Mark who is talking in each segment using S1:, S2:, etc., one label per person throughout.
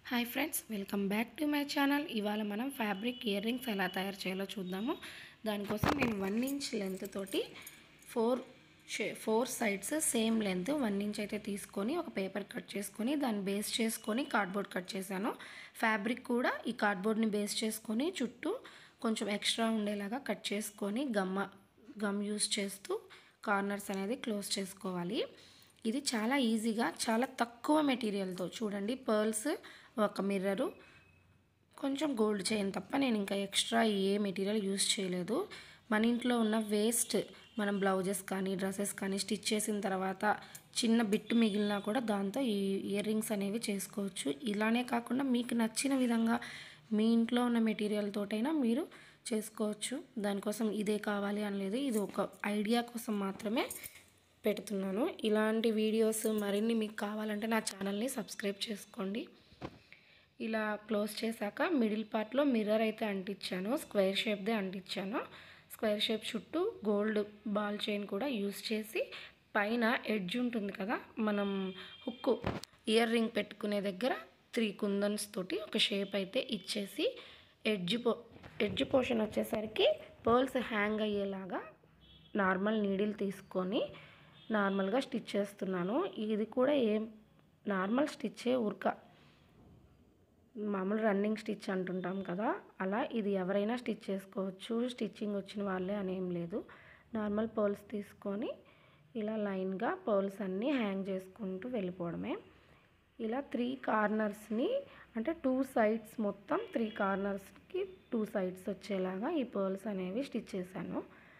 S1: hi friends welcome back to my channel ఇవాళ మనం fabric ear rings ఎలా తయారు చేయాలో చూద్దాము దానికోసం నేను వన్ ఇంచ్ లెంత్ తోటి ఫోర్ షే four sides same length one inch అయితే తీసుకొని ఒక పేపర్ కట్ చేసుకొని దాన్ని బేస్ చేసుకొని కార్డ్బోర్డ్ కట్ చేశాను ఫ్యాబ్రిక్ కూడా ఈ కార్డ్బోర్డ్ని బేస్ చేసుకొని చుట్టూ కొంచెం ఎక్స్ట్రా ఉండేలాగా కట్ చేసుకొని గమ్మ గమ్ యూస్ చేస్తూ కార్నర్స్ అనేది క్లోజ్ చేసుకోవాలి ఇది చాలా ఈజీగా చాలా తక్కువ మెటీరియల్తో చూడండి పర్ల్స్ ఒక మిర్రరు కొంచెం గోల్డ్ చైన్ తప్ప నేను ఇంకా ఎక్స్ట్రా ఏ మెటీరియల్ యూస్ చేయలేదు మన ఇంట్లో ఉన్న వేస్ట్ మనం బ్లౌజెస్ కానీ డ్రెస్సెస్ కానీ స్టిచ్ చేసిన తర్వాత చిన్న బిట్టు మిగిలినా కూడా దాంతో ఈ ఇయర్ రింగ్స్ అనేవి చేసుకోవచ్చు ఇలానే కాకుండా మీకు నచ్చిన విధంగా మీ ఇంట్లో ఉన్న మెటీరియల్ తోటైనా మీరు చేసుకోవచ్చు దానికోసం ఇదే కావాలి అని లేదు ఇది ఒక ఐడియా కోసం మాత్రమే పెడుతున్నాను ఇలాంటి వీడియోస్ మరిన్ని మీకు కావాలంటే నా ఛానల్ని సబ్స్క్రైబ్ చేసుకోండి ఇలా క్లోజ్ చేశాక మిడిల్ పార్ట్లో మిర్రర్ అయితే అంటించాను స్క్వేర్ షేప్దే అంటించాను స్క్వేర్ షేప్ చుట్టూ గోల్డ్ బాల్ చైన్ కూడా యూస్ చేసి పైన ఎడ్జ్ ఉంటుంది కదా మనం హుక్కు ఇయర్ రింగ్ పెట్టుకునే దగ్గర త్రీ కుందన్స్ తోటి ఒక షేప్ అయితే ఇచ్చేసి ఎడ్జ్ పో ఎడ్జ్ పోర్షన్ వచ్చేసరికి పర్ల్స్ హ్యాంగ్ అయ్యేలాగా నార్మల్ నీడిల్ తీసుకొని నార్మల్గా స్టిచ్ చేస్తున్నాను ఇది కూడా ఏం నార్మల్ స్టిచ్చే ఉరక మామూలు రన్నింగ్ స్టిచ్ అంటుంటాం కదా అలా ఇది ఎవరైనా స్టిచ్ చేసుకోవచ్చు స్టిచ్చింగ్ వచ్చిన వాళ్ళే అనేం లేదు నార్మల్ పర్ల్స్ తీసుకొని ఇలా లైన్గా పర్ల్స్ అన్నీ హ్యాంగ్ చేసుకుంటూ వెళ్ళిపోవడమే ఇలా త్రీ కార్నర్స్ని అంటే టూ సైడ్స్ మొత్తం త్రీ కార్నర్స్కి టూ సైడ్స్ వచ్చేలాగా ఈ పర్ల్స్ అనేవి స్టిచ్ చేశాను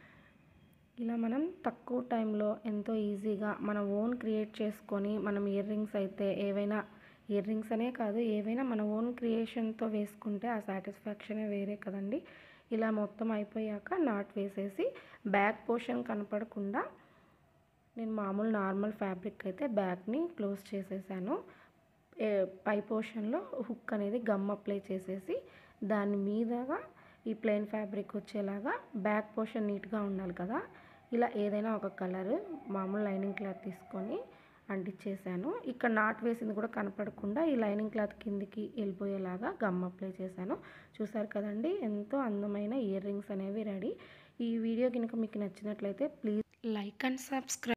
S1: ఇలా మనం తక్కువ టైంలో ఎంతో ఈజీగా మన ఓన్ క్రియేట్ చేసుకొని మనం ఇయర్ రింగ్స్ అయితే ఏవైనా ఇయర్ రింగ్స్ అనే కాదు ఏవైనా మన ఓన్ క్రియేషన్తో వేసుకుంటే ఆ సాటిస్ఫాక్షనే వేరే కదండి ఇలా మొత్తం అయిపోయాక నాట్ వేసేసి బ్యాక్ పోర్షన్ కనపడకుండా నేను మామూలు నార్మల్ ఫ్యాబ్రిక్ అయితే బ్యాక్ని క్లోజ్ చేసేసాను పై పోర్షన్లో హుక్ అనేది గమ్ అప్లై చేసేసి దాని మీదగా ఈ ప్లెయిన్ ఫ్యాబ్రిక్ వచ్చేలాగా బ్యాక్ పోర్షన్ నీట్గా ఉండాలి కదా ఇలా ఏదైనా ఒక కలర్ మామూలు లైనింగ్ క్లాత్ తీసుకొని అంటించేసాను ఇక్కడ నాట్ వేసింది కూడా కనపడకుండా ఈ లైనింగ్ క్లాత్ కిందికి వెళ్ళిపోయేలాగా గమ్ అప్లై చేశాను చూసారు కదండి ఎంతో అందమైన ఇయర్ రింగ్స్ అనేవి రెడీ ఈ వీడియో కనుక మీకు నచ్చినట్లయితే ప్లీజ్ లైక్ అండ్ సబ్స్క్రైబ్